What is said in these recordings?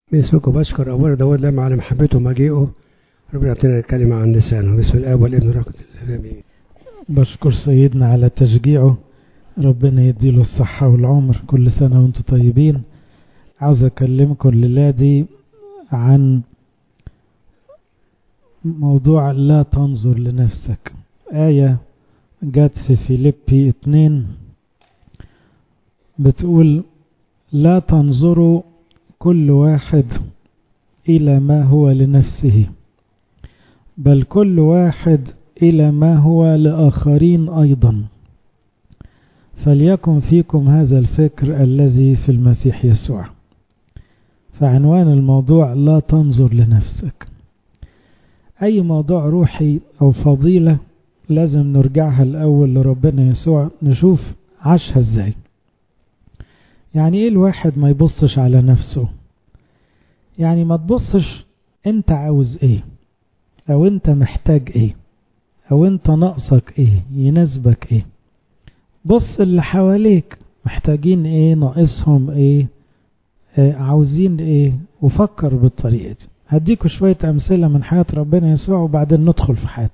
باسمك بشكر أبونا داود لما على محبته ومجيئه ربنا يعطينا الكلمة عن لسانه باسم الآب والابن والروح آمين بشكر سيدنا على تشجيعه ربنا يديله الصحة والعمر كل سنة وانتم طيبين عاوز أكلمكم الليلة دي عن موضوع لا تنظر لنفسك آية جت في فيليبي اتنين بتقول لا تنظروا كل واحد إلى ما هو لنفسه بل كل واحد إلى ما هو لآخرين أيضا فليكن فيكم هذا الفكر الذي في المسيح يسوع فعنوان الموضوع لا تنظر لنفسك أي موضوع روحي أو فضيلة لازم نرجعها الأول لربنا يسوع نشوف عاشها ازاي يعني ايه الواحد ما يبصش على نفسه يعني ما تبصش انت عاوز ايه او انت محتاج ايه او انت ناقصك ايه يناسبك ايه بص اللي حواليك محتاجين ايه ناقصهم ايه آه عاوزين ايه وفكر بالطريقة دي هديكوا شوية امثلة من حياة ربنا يسوع وبعدين ندخل في حياته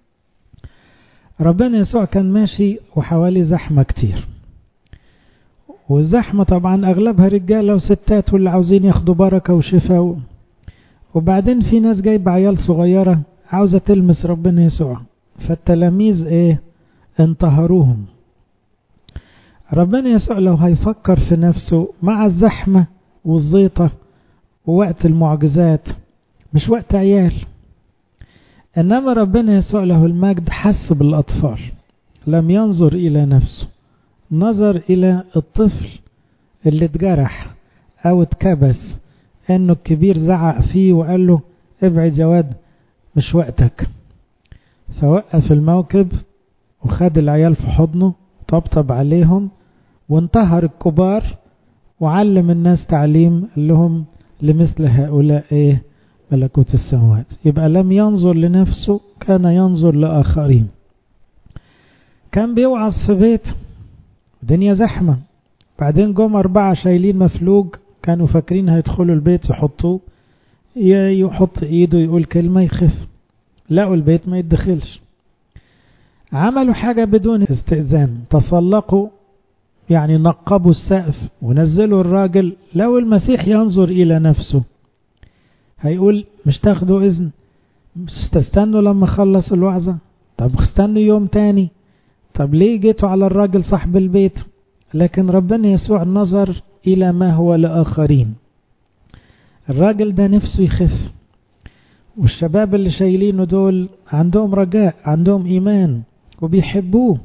ربنا يسوع كان ماشي وحوالي زحمة كتير والزحمة طبعا أغلبها رجالة وستات واللي عاوزين ياخدوا بركة وشفاء وبعدين في ناس جايبة عيال صغيرة عاوزة تلمس ربنا يسوع فالتلاميذ ايه انتهروهم ربنا يسوع لو هيفكر في نفسه مع الزحمة والزيطة ووقت المعجزات مش وقت عيال إنما ربنا يسوع له المجد حس بالأطفال لم ينظر إلى نفسه نظر إلى الطفل اللي اتجرح أو اتكبس إنه الكبير زعق فيه وقال له ابعد يا واد مش وقتك فوقف الموكب وخد العيال في حضنه طبطب عليهم وانتهر الكبار وعلم الناس تعليم قال لهم لمثل هؤلاء ايه ملكوت السماوات يبقى لم ينظر لنفسه كان ينظر لآخرين كان بيوعظ في بيت الدنيا زحمة بعدين جم أربعة شايلين مفلوج كانوا فاكرين هيدخلوا البيت يحطوه يحط ايده يقول كلمة يخف لقوا البيت ما يدخلش عملوا حاجة بدون استئذان تسلقوا يعني نقبوا السقف ونزلوا الراجل لو المسيح ينظر إلى نفسه هيقول مش تاخدوا إذن مش تستنوا لما خلص الوعظة طب استنوا يوم تاني طب ليه جيتوا على الراجل صاحب البيت لكن ربنا يسوع نظر إلى ما هو لآخرين الراجل ده نفسه يخف والشباب اللي شايلينه دول عندهم رجاء عندهم إيمان وبيحبوه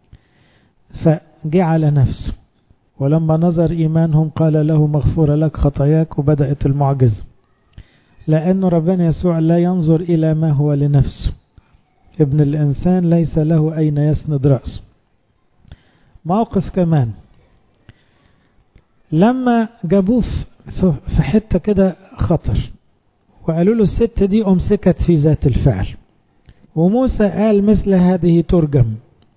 فجه على نفسه ولما نظر إيمانهم قال له مغفورة لك خطاياك وبدأت المعجزة لأن ربنا يسوع لا ينظر إلى ما هو لنفسه ابن الإنسان ليس له أين يسند رأسه موقف كمان لما جابوه في حتة كده خطر وقالوا له الست دي أمسكت في ذات الفعل وموسى قال مثل هذه ترجم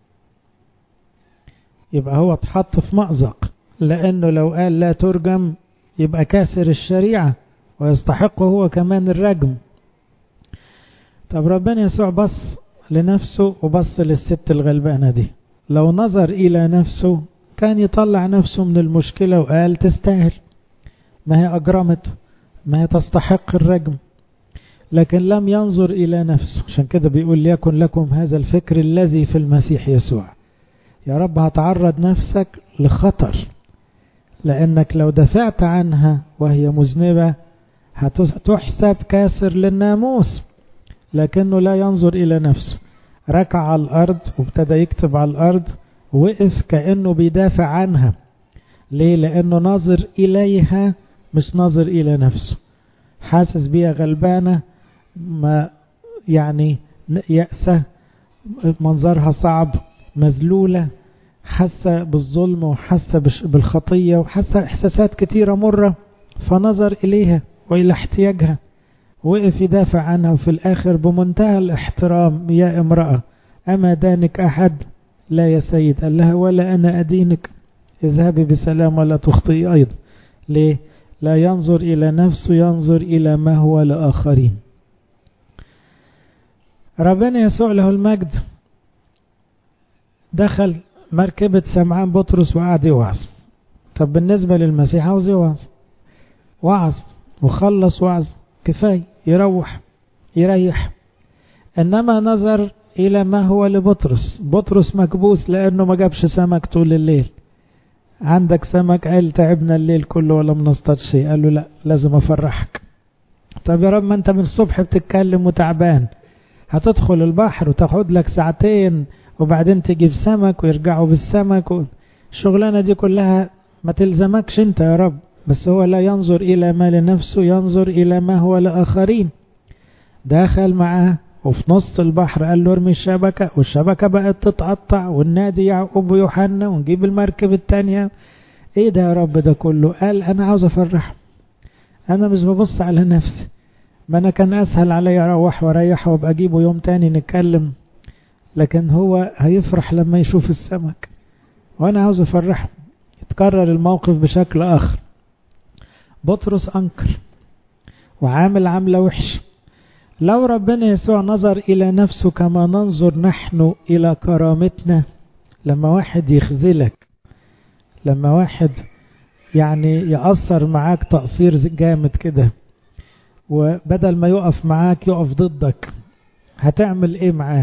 يبقى هو اتحط في مأزق لأنه لو قال لا ترجم يبقى كاسر الشريعة ويستحق هو كمان الرجم طب ربنا يسوع بص لنفسه وبص للست الغلبانة دي لو نظر إلى نفسه كان يطلع نفسه من المشكلة وقال تستاهل ما هي أجرمت ما هي تستحق الرجم لكن لم ينظر إلى نفسه عشان كده بيقول ليكن لكم هذا الفكر الذي في المسيح يسوع يا رب هتعرض نفسك لخطر لأنك لو دفعت عنها وهي مذنبة هتحسب كاسر للناموس لكنه لا ينظر إلى نفسه ركع على الأرض وابتدى يكتب على الأرض وقف كأنه بيدافع عنها ليه لأنه ناظر إليها مش ناظر إلى نفسه حاسس بيها غلبانة ما يعني يأسة منظرها صعب مذلولة حاسة بالظلم وحاسة بالخطية وحاسة إحساسات كتيرة مرة فنظر إليها وإلى احتياجها وقف يدافع عنها وفي الآخر بمنتهى الاحترام يا امرأة أما دانك أحد لا يا سيد قال لها ولا أنا أدينك اذهبي بسلام ولا تخطئي أيضا ليه لا ينظر إلى نفسه ينظر إلى ما هو لآخرين ربنا يسوع له المجد دخل مركبة سمعان بطرس وقعد يوعظ طب بالنسبة للمسيح عاوز يوعظ وعظ وخلص وعظ كفاية يروح يريح إنما نظر إلى ما هو لبطرس بطرس مكبوس لأنه ما جابش سمك طول الليل عندك سمك قال تعبنا الليل كله ولا منصطاد شيء قال له لا لازم أفرحك طب يا رب ما أنت من الصبح بتتكلم وتعبان هتدخل البحر وتاخد لك ساعتين وبعدين تجيب سمك ويرجعوا بالسمك الشغلانة دي كلها ما تلزمكش انت يا رب بس هو لا ينظر إلى ما لنفسه ينظر إلى ما هو لآخرين دخل معاه وفي نص البحر قال له ارمي الشبكة والشبكة بقت تتقطع والنادي يعقوب ويوحنا ونجيب المركب التانية ايه ده يا رب ده كله قال انا عاوز افرح انا مش ببص على نفسي ما انا كان اسهل علي اروح واريح وابقى اجيبه يوم تاني نتكلم لكن هو هيفرح لما يشوف السمك وانا عاوز افرحه يتكرر الموقف بشكل اخر بطرس انكر وعامل عامله وحشه لو ربنا يسوع نظر إلى نفسه كما ننظر نحن إلى كرامتنا لما واحد يخذلك لما واحد يعني يأثر معاك تأثير جامد كده وبدل ما يقف معاك يقف ضدك هتعمل ايه معاه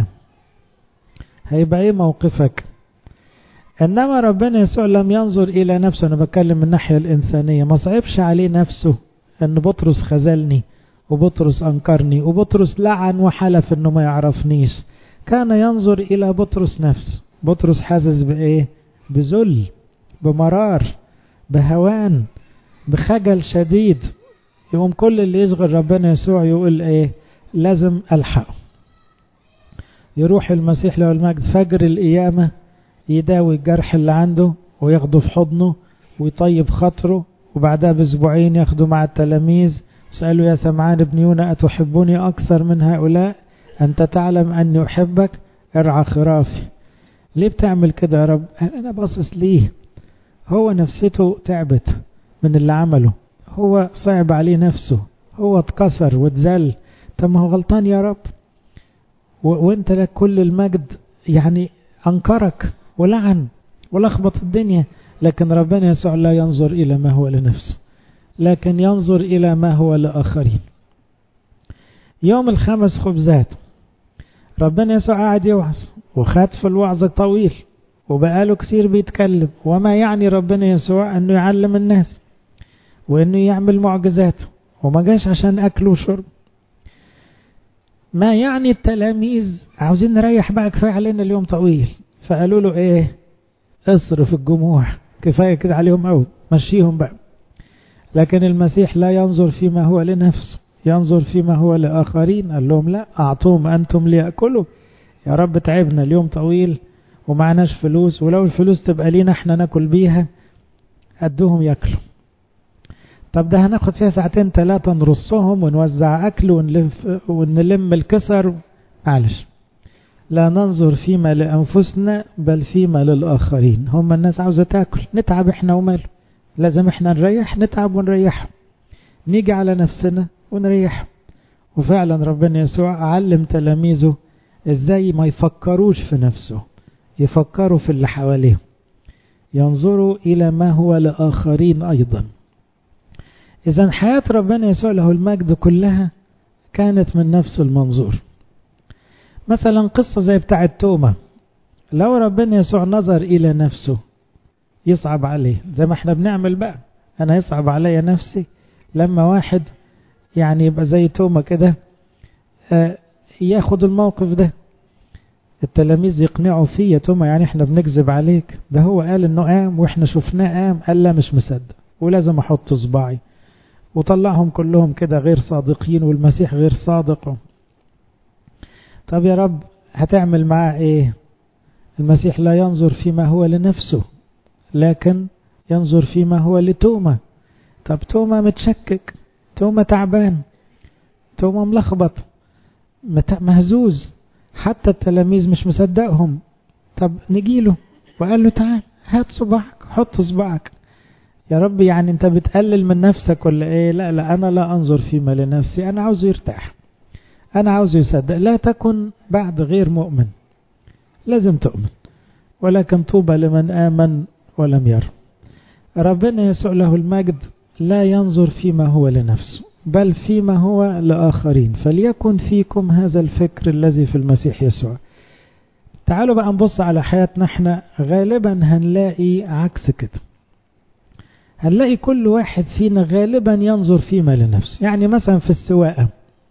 هيبقى ايه موقفك انما ربنا يسوع لم ينظر الى نفسه انا بتكلم من الناحيه الانسانيه ما صعبش عليه نفسه ان بطرس خذلني وبطرس أنكرني وبطرس لعن وحلف أنه ما يعرفنيش كان ينظر إلى بطرس نفسه بطرس حاسس بإيه بذل بمرار بهوان بخجل شديد يقوم كل اللي يشغل ربنا يسوع يقول إيه لازم ألحقه يروح المسيح له المجد فجر القيامة يداوي الجرح اللي عنده وياخده في حضنه ويطيب خاطره وبعدها باسبوعين ياخده مع التلاميذ سألوا يا سمعان ابن يونا أتحبني أكثر من هؤلاء أنت تعلم أني أحبك ارعى خرافي ليه بتعمل كده يا رب أنا باصص ليه هو نفسيته تعبت من اللي عمله هو صعب عليه نفسه هو اتكسر واتذل طب ما هو غلطان يا رب وانت لك كل المجد يعني انكرك ولعن ولخبط الدنيا لكن ربنا يسوع لا ينظر الى ما هو لنفسه لكن ينظر إلى ما هو لآخرين يوم الخمس خبزات ربنا يسوع قاعد يوعظ وخد في الوعظ طويل وبقاله كتير بيتكلم وما يعني ربنا يسوع انه يعلم الناس وانه يعمل معجزات وما جاش عشان اكل وشرب ما يعني التلاميذ عاوزين نريح بقى كفايه علينا اليوم طويل فقالوا له ايه اصرف الجموع كفايه كده عليهم قوي مشيهم بقى لكن المسيح لا ينظر فيما هو لنفسه ينظر فيما هو لآخرين قال لهم لا أعطوهم أنتم ليأكلوا يا رب تعبنا اليوم طويل ومعناش فلوس ولو الفلوس تبقى لينا احنا ناكل بيها أدوهم ياكلوا طب ده هناخد فيها ساعتين ثلاثة نرصهم ونوزع أكل ونلف ونلم الكسر معلش لا ننظر فيما لأنفسنا بل فيما للآخرين هم الناس عاوزة تاكل نتعب احنا وماله لازم احنا نريح نتعب ونريح نيجي على نفسنا ونريح وفعلا ربنا يسوع علم تلاميذه ازاي ما يفكروش في نفسه يفكروا في اللي حواليهم ينظروا الى ما هو لاخرين ايضا اذا حياة ربنا يسوع له المجد كلها كانت من نفس المنظور مثلا قصة زي بتاعة توما لو ربنا يسوع نظر الى نفسه يصعب عليه زي ما احنا بنعمل بقى انا يصعب عليا نفسي لما واحد يعني يبقى زي توما كده آه ياخد الموقف ده التلاميذ يقنعوا فيه يا توما يعني احنا بنكذب عليك ده هو قال انه قام واحنا شفناه قام قال لا مش مصدق ولازم احط صباعي وطلعهم كلهم كده غير صادقين والمسيح غير صادق طب يا رب هتعمل معاه ايه المسيح لا ينظر فيما هو لنفسه لكن ينظر فيما هو لتوما طب توما متشكك توما تعبان توما ملخبط مهزوز حتى التلاميذ مش مصدقهم طب نجيله وقال له تعال هات صباعك حط صباعك يا رب يعني انت بتقلل من نفسك ولا ايه لا لا انا لا انظر فيما لنفسي انا عاوزه يرتاح انا عاوزه يصدق لا تكن بعد غير مؤمن لازم تؤمن ولكن طوبى لمن آمن ولم ير ربنا يسوع له المجد لا ينظر فيما هو لنفسه بل فيما هو لآخرين فليكن فيكم هذا الفكر الذي في المسيح يسوع تعالوا بقى نبص على حياتنا احنا غالبا هنلاقي عكس كده هنلاقي كل واحد فينا غالبا ينظر فيما لنفسه يعني مثلا في السواقة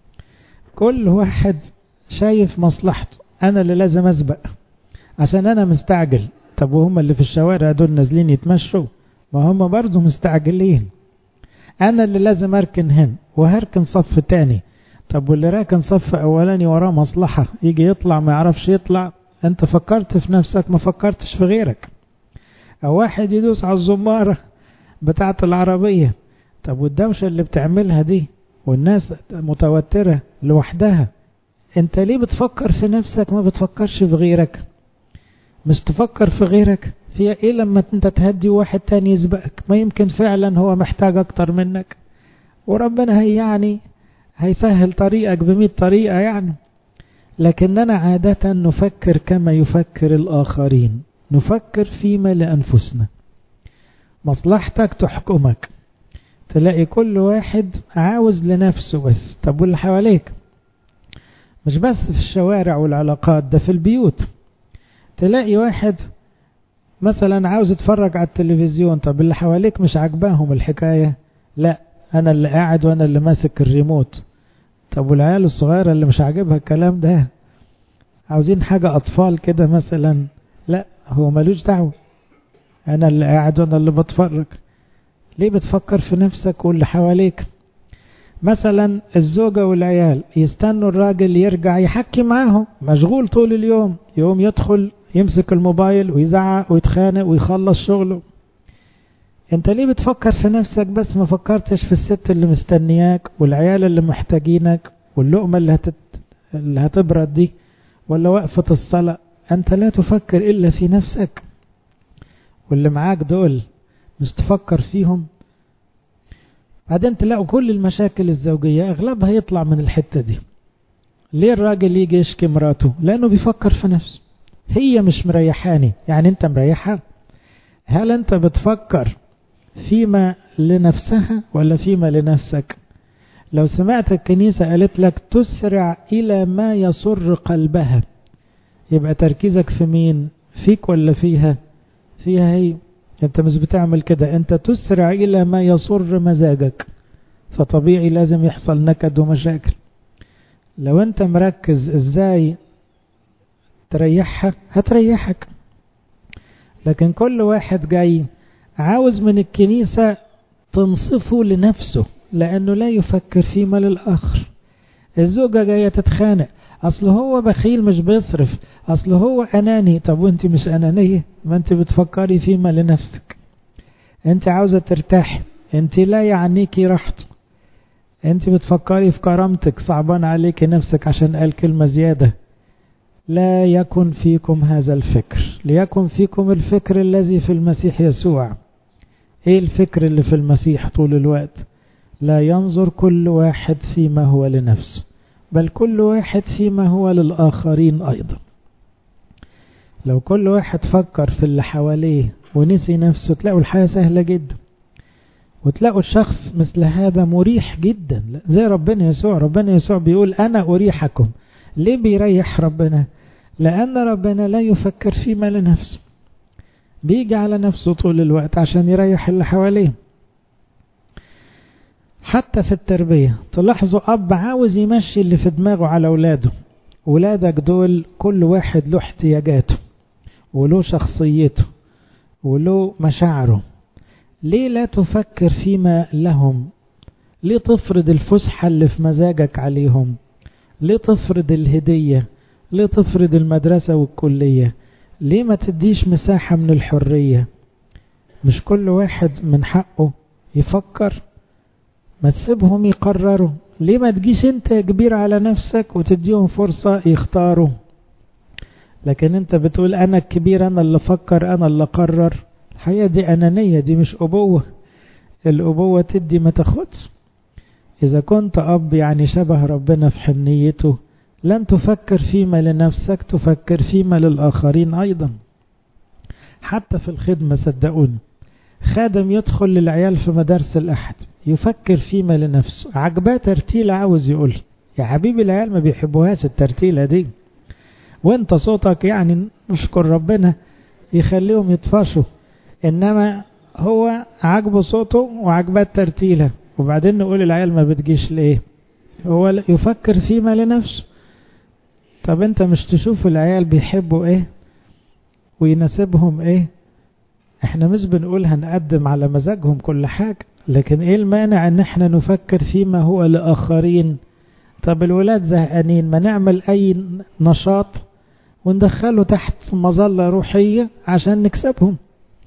كل واحد شايف مصلحته انا اللي لازم اسبق عشان انا مستعجل طب وهم اللي في الشوارع دول نازلين يتمشوا ما هم برضو مستعجلين انا اللي لازم اركن هنا وهركن صف تاني طب واللي راكن صف اولاني وراه مصلحة يجي يطلع ما يعرفش يطلع انت فكرت في نفسك ما فكرتش في غيرك او واحد يدوس على الزمارة بتاعة العربية طب والدوشة اللي بتعملها دي والناس متوترة لوحدها انت ليه بتفكر في نفسك ما بتفكرش في غيرك مش تفكر في غيرك فيها ايه لما انت تهدي واحد تاني يسبقك ما يمكن فعلا هو محتاج اكتر منك وربنا هي يعني هيسهل طريقك بمئة طريقة يعني لكننا عادة نفكر كما يفكر الآخرين نفكر فيما لأنفسنا مصلحتك تحكمك تلاقي كل واحد عاوز لنفسه بس طب واللي حواليك مش بس في الشوارع والعلاقات ده في البيوت تلاقي واحد مثلا عاوز يتفرج على التلفزيون طب اللي حواليك مش عاجباهم الحكاية لا انا اللي قاعد وانا اللي ماسك الريموت طب والعيال الصغيرة اللي مش عاجبها الكلام ده عاوزين حاجة اطفال كده مثلا لا هو ملوش دعوة انا اللي قاعد وانا اللي بتفرج ليه بتفكر في نفسك واللي حواليك مثلا الزوجة والعيال يستنوا الراجل يرجع يحكي معاهم مشغول طول اليوم يوم يدخل يمسك الموبايل ويزعق ويتخانق ويخلص شغله انت ليه بتفكر في نفسك بس ما فكرتش في الست اللي مستنياك والعيال اللي محتاجينك واللقمة اللي, هتت... اللي هتبرد دي ولا وقفة الصلاة انت لا تفكر الا في نفسك واللي معاك دول مش تفكر فيهم بعدين تلاقوا كل المشاكل الزوجية اغلبها يطلع من الحتة دي ليه الراجل يجي يشكي مراته لانه بيفكر في نفسه هي مش مريحاني يعني انت مريحها هل انت بتفكر فيما لنفسها ولا فيما لنفسك لو سمعت الكنيسة قالت لك تسرع إلى ما يسر قلبها يبقى تركيزك في مين فيك ولا فيها فيها هي انت مش بتعمل كده انت تسرع إلى ما يسر مزاجك فطبيعي لازم يحصل نكد ومشاكل لو انت مركز ازاي تريحها هتريحك لكن كل واحد جاي عاوز من الكنيسة تنصفه لنفسه لأنه لا يفكر فيما للآخر الزوجة جاية تتخانق أصل هو بخيل مش بيصرف أصل هو أناني طب وانت مش أنانية ما انت بتفكري فيما لنفسك انت عاوزة ترتاحي انت لا يعنيكي راحته انت بتفكري في كرامتك صعبان عليكي نفسك عشان قال كلمة زيادة لا يكن فيكم هذا الفكر ليكن فيكم الفكر الذي في المسيح يسوع ايه الفكر اللي في المسيح طول الوقت لا ينظر كل واحد فيما هو لنفسه بل كل واحد فيما هو للآخرين أيضا لو كل واحد فكر في اللي حواليه ونسي نفسه تلاقوا الحياة سهلة جدا وتلاقوا الشخص مثل هذا مريح جدا زي ربنا يسوع ربنا يسوع بيقول أنا أريحكم ليه بيريح ربنا لأن ربنا لا يفكر فيما لنفسه بيجي على نفسه طول الوقت عشان يريح اللي حواليه حتى في التربية تلاحظوا أب عاوز يمشي اللي في دماغه على أولاده ولادك دول كل واحد له احتياجاته وله شخصيته وله مشاعره ليه لا تفكر فيما لهم ليه تفرض الفسحة اللي في مزاجك عليهم ليه تفرض الهدية ليه تفرض المدرسة والكلية ليه ما تديش مساحة من الحرية مش كل واحد من حقه يفكر ما تسيبهم يقرروا ليه ما تجيش انت كبير على نفسك وتديهم فرصة يختاروا لكن انت بتقول انا الكبير انا اللي افكر انا اللي اقرر الحقيقة دي انانية دي مش ابوة الأبوة تدي ما تاخدش إذا كنت أب يعني شبه ربنا في حنيته لن تفكر فيما لنفسك تفكر فيما للآخرين أيضا حتى في الخدمة صدقوني خادم يدخل للعيال في مدارس الأحد يفكر فيما لنفسه عجباه ترتيلة عاوز يقول يا حبيبي العيال ما بيحبوهاش الترتيلة دي وانت صوتك يعني نشكر ربنا يخليهم يطفشوا انما هو عاجبه صوته وعاجباه الترتيلة وبعدين نقول العيال ما بتجيش ليه هو يفكر فيما لنفسه طب انت مش تشوف العيال بيحبوا ايه ويناسبهم ايه احنا مش بنقول هنقدم على مزاجهم كل حاجة لكن ايه المانع ان احنا نفكر فيما هو لآخرين طب الولاد زهقانين ما نعمل اي نشاط وندخله تحت مظلة روحية عشان نكسبهم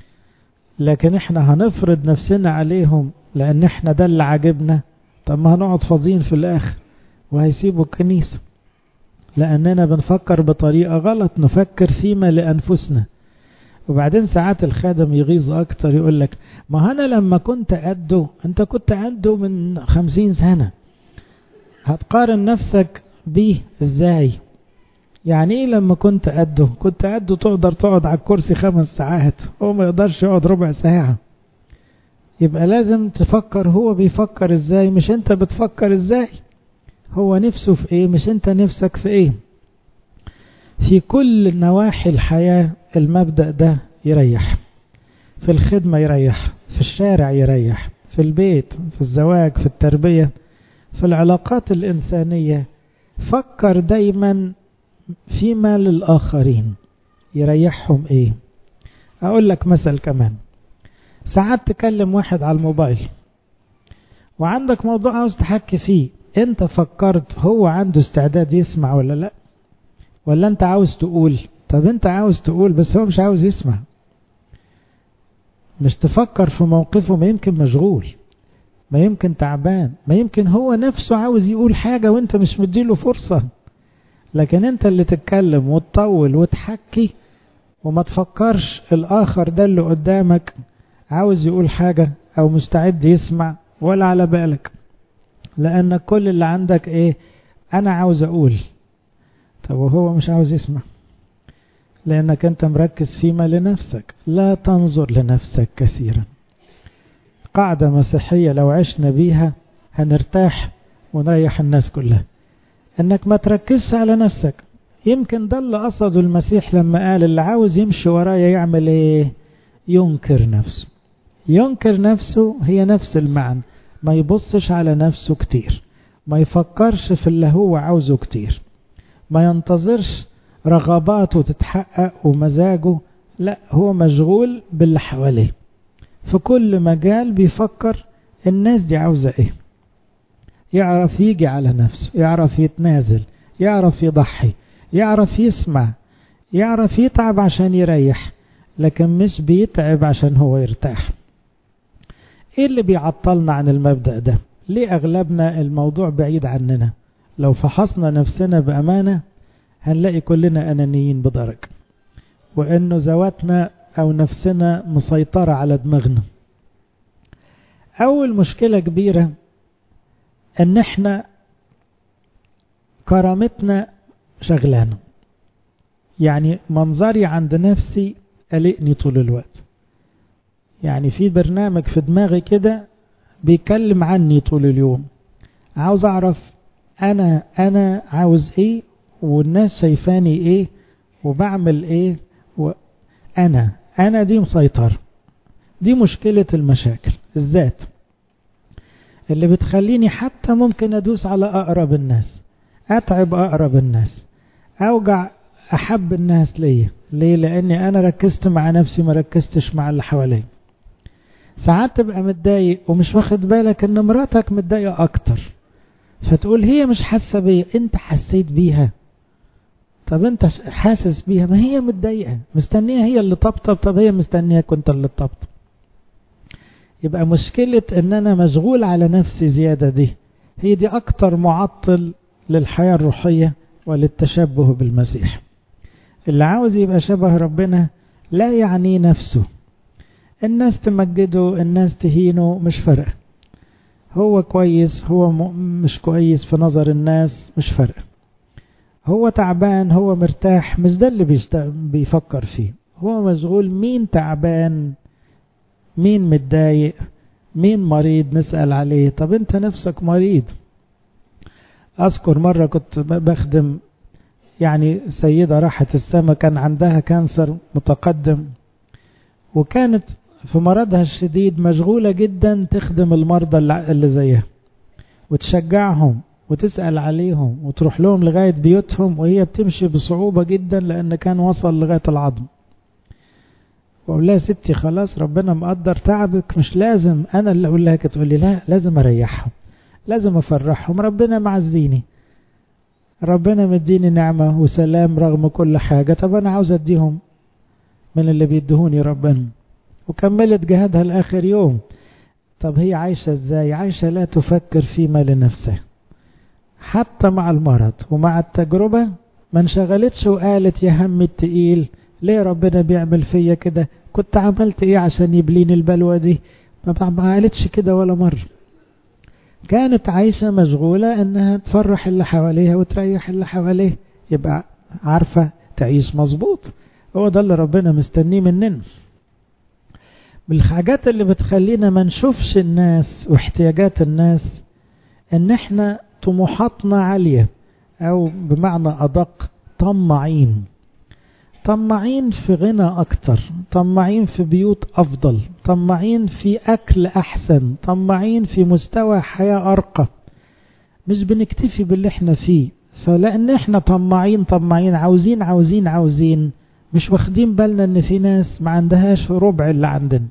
لكن احنا هنفرض نفسنا عليهم لان احنا ده اللي عاجبنا طب ما هنقعد فاضيين في الاخر وهيسيبوا الكنيسة لاننا بنفكر بطريقة غلط نفكر فيما لانفسنا وبعدين ساعات الخادم يغيظ اكتر يقول لك ما انا لما كنت قده انت كنت قده من خمسين سنة هتقارن نفسك بيه ازاي يعني ايه لما كنت قده كنت قده تقدر تقعد على الكرسي خمس ساعات هو ما يقدرش يقعد ربع ساعة يبقى لازم تفكر هو بيفكر ازاي مش انت بتفكر ازاي هو نفسه في ايه مش انت نفسك في ايه في كل نواحي الحياة المبدأ ده يريح في الخدمة يريح في الشارع يريح في البيت في الزواج في التربية في العلاقات الإنسانية فكر دايما فيما للآخرين يريحهم ايه اقول لك مثل كمان ساعات تكلم واحد على الموبايل وعندك موضوع عاوز تحكي فيه انت فكرت هو عنده استعداد يسمع ولا لا ولا انت عاوز تقول طب انت عاوز تقول بس هو مش عاوز يسمع مش تفكر في موقفه ما يمكن مشغول ما يمكن تعبان ما يمكن هو نفسه عاوز يقول حاجة وانت مش مديله فرصة لكن انت اللي تتكلم وتطول وتحكي وما تفكرش الاخر ده اللي قدامك عاوز يقول حاجة او مستعد يسمع ولا على بالك لان كل اللي عندك ايه انا عاوز اقول طب وهو مش عاوز يسمع لانك انت مركز فيما لنفسك لا تنظر لنفسك كثيرا قاعدة مسيحية لو عشنا بيها هنرتاح ونريح الناس كلها انك ما تركزش على نفسك يمكن ده اللي قصده المسيح لما قال اللي عاوز يمشي ورايا يعمل ايه ينكر نفسه ينكر نفسه هي نفس المعنى ما يبصش على نفسه كتير ما يفكرش في اللي هو عاوزه كتير ما ينتظرش رغباته تتحقق ومزاجه لا هو مشغول باللي حواليه في كل مجال بيفكر الناس دي عاوزة ايه يعرف يجي على نفسه يعرف يتنازل يعرف يضحي يعرف يسمع يعرف يتعب عشان يريح لكن مش بيتعب عشان هو يرتاح ايه اللي بيعطلنا عن المبدأ ده ليه اغلبنا الموضوع بعيد عننا لو فحصنا نفسنا بأمانة هنلاقي كلنا أنانيين بدرجة وأنه ذواتنا أو نفسنا مسيطرة على دماغنا أول مشكلة كبيرة أن احنا كرامتنا شغلانة يعني منظري عند نفسي قلقني طول الوقت يعني في برنامج في دماغي كده بيكلم عني طول اليوم عاوز أعرف أنا أنا عاوز إيه والناس شايفاني إيه وبعمل إيه وأنا أنا دي مسيطر دي مشكلة المشاكل الذات اللي بتخليني حتى ممكن أدوس على أقرب الناس أتعب أقرب الناس أوجع أحب الناس ليا ليه لأني أنا ركزت مع نفسي ما ركزتش مع اللي حواليا ساعات تبقى متضايق ومش واخد بالك ان مراتك متضايقة اكتر فتقول هي مش حاسة بيا انت حسيت بيها طب انت حاسس بيها ما هي متضايقة مستنية هي اللي طبطب طب هي مستنية كنت اللي طبطب يبقى مشكلة ان انا مشغول على نفسي زيادة دي هي دي اكتر معطل للحياة الروحية وللتشبه بالمسيح اللي عاوز يبقى شبه ربنا لا يعني نفسه الناس تمجده الناس تهينه مش فارقة هو كويس هو مش كويس في نظر الناس مش فارقة هو تعبان هو مرتاح مش ده اللي بيفكر فيه هو مشغول مين تعبان مين متضايق مين مريض نسأل عليه طب انت نفسك مريض اذكر مرة كنت بخدم يعني سيدة راحت السما كان عندها كانسر متقدم وكانت في مرضها الشديد مشغولة جدا تخدم المرضى اللي زيها وتشجعهم وتسأل عليهم وتروح لهم لغاية بيوتهم وهي بتمشي بصعوبة جدا لأن كان وصل لغاية العظم وأقول لها ستي خلاص ربنا مقدر تعبك مش لازم أنا اللي أقول لها تقول لي لا لازم أريحهم لازم أفرحهم ربنا معزيني ربنا مديني نعمة وسلام رغم كل حاجة طب أنا عاوز أديهم من اللي بيدهوني ربنا وكملت جهادها لآخر يوم طب هي عايشة ازاي عايشة لا تفكر فيما لنفسها حتى مع المرض ومع التجربة ما انشغلتش وقالت يا هم التقيل ليه ربنا بيعمل فيا كده كنت عملت ايه عشان يبليني البلوى دي ما قالتش كده ولا مرة كانت عايشة مشغولة انها تفرح اللي حواليها وتريح اللي حواليه يبقى عارفة تعيش مظبوط هو ده اللي ربنا مستنيه مننا بالحاجات اللي بتخلينا ما نشوفش الناس واحتياجات الناس ان احنا طموحاتنا عالية او بمعنى ادق طماعين طماعين في غنى اكتر طماعين في بيوت افضل طماعين في اكل احسن طماعين في مستوى حياة ارقى مش بنكتفي باللي احنا فيه فلان احنا طماعين طماعين عاوزين عاوزين عاوزين مش واخدين بالنا ان في ناس ما عندهاش ربع اللي عندنا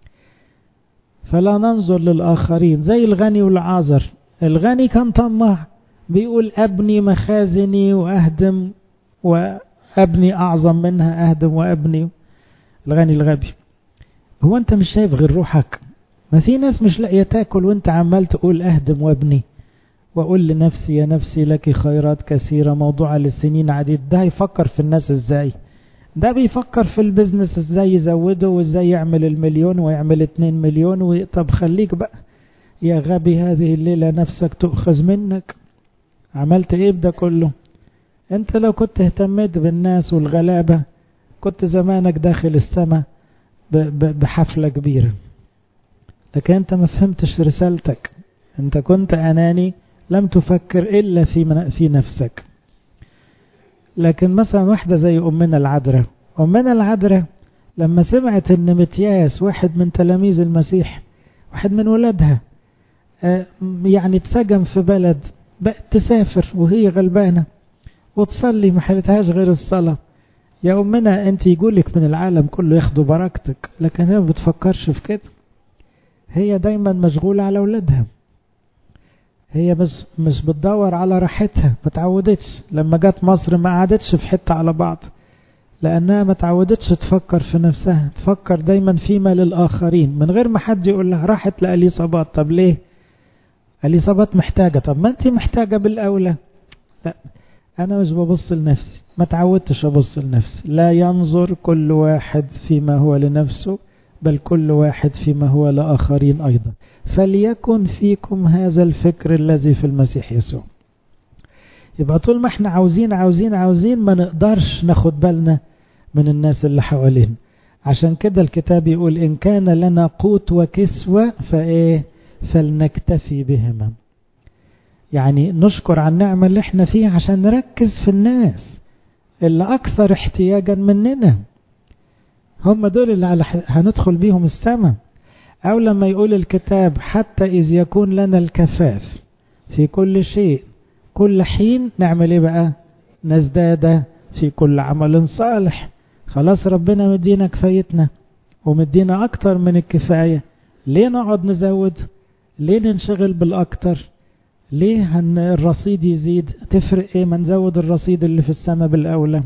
فلا ننظر للآخرين زي الغني والعازر الغني كان طماع بيقول أبني مخازني وأهدم وأبني أعظم منها أهدم وأبني الغني الغبي هو أنت مش شايف غير روحك ما في ناس مش لاقية تاكل وانت عمال تقول أهدم وابني وأقول لنفسي يا نفسي لك خيرات كثيرة موضوعة للسنين عديد ده يفكر في الناس ازاي ده بيفكر في البيزنس ازاي يزوده وازاي يعمل المليون ويعمل اتنين مليون و... طب خليك بقى يا غبي هذه الليلة نفسك تؤخذ منك عملت ايه بده كله انت لو كنت اهتميت بالناس والغلابة كنت زمانك داخل السماء ب... ب... بحفلة كبيرة لكن انت ما فهمتش رسالتك انت كنت اناني لم تفكر الا في, من... في نفسك لكن مثلا واحدة زي أمنا العذراء أمنا العذراء لما سمعت أن متياس واحد من تلاميذ المسيح واحد من ولادها يعني اتسجن في بلد بقت تسافر وهي غلبانة وتصلي ما حلتهاش غير الصلاة يا أمنا أنت يقولك من العالم كله ياخدوا بركتك لكن هي ما بتفكرش في كده هي دايما مشغولة على أولادها هي بس مش بتدور على راحتها ما تعودتش لما جت مصر ما قعدتش في حتة على بعض لأنها ما تعودتش تفكر في نفسها تفكر دايما فيما للآخرين من غير ما حد يقول لها راحت لأليصابات طب ليه أليصابات محتاجة طب ما أنت محتاجة بالأولى لا أنا مش ببص لنفسي ما تعودتش أبص لنفسي لا ينظر كل واحد فيما هو لنفسه بل كل واحد فيما هو لآخرين أيضا فليكن فيكم هذا الفكر الذي في المسيح يسوع يبقى طول ما احنا عاوزين عاوزين عاوزين ما نقدرش ناخد بالنا من الناس اللي حوالينا عشان كده الكتاب يقول إن كان لنا قوت وكسوة فإيه فلنكتفي بهما يعني نشكر على النعمة اللي احنا فيها عشان نركز في الناس اللي أكثر احتياجا مننا هم دول اللي هندخل بيهم السماء أو لما يقول الكتاب حتى إذ يكون لنا الكفاف في كل شيء كل حين نعمل إيه بقى نزداد في كل عمل صالح خلاص ربنا مدينا كفايتنا ومدينا أكتر من الكفاية ليه نقعد نزود ليه ننشغل بالأكتر ليه هن الرصيد يزيد تفرق ايه ما نزود الرصيد اللي في السماء بالأولى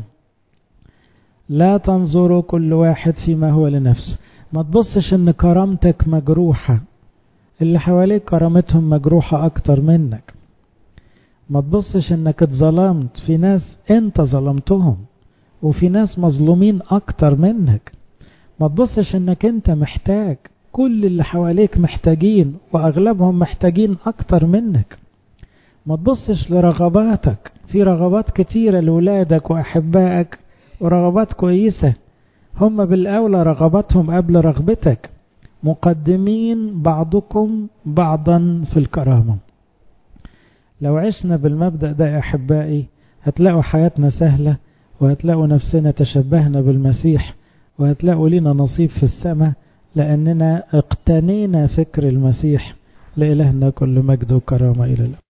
لا تنظروا كل واحد فيما هو لنفسه ما تبصش ان كرامتك مجروحة اللي حواليك كرامتهم مجروحة اكتر منك ما تبصش انك اتظلمت في ناس انت ظلمتهم وفي ناس مظلومين اكتر منك ما تبصش انك انت محتاج كل اللي حواليك محتاجين واغلبهم محتاجين اكتر منك ما تبصش لرغباتك في رغبات كتيرة لولادك واحبائك ورغبات كويسة هم بالاولى رغباتهم قبل رغبتك مقدمين بعضكم بعضا في الكرامة لو عشنا بالمبدأ ده يا أحبائي هتلاقوا حياتنا سهلة وهتلاقوا نفسنا تشبهنا بالمسيح وهتلاقوا لنا نصيب في السماء لأننا اقتنينا فكر المسيح لإلهنا كل مجد وكرامة إلى الأبد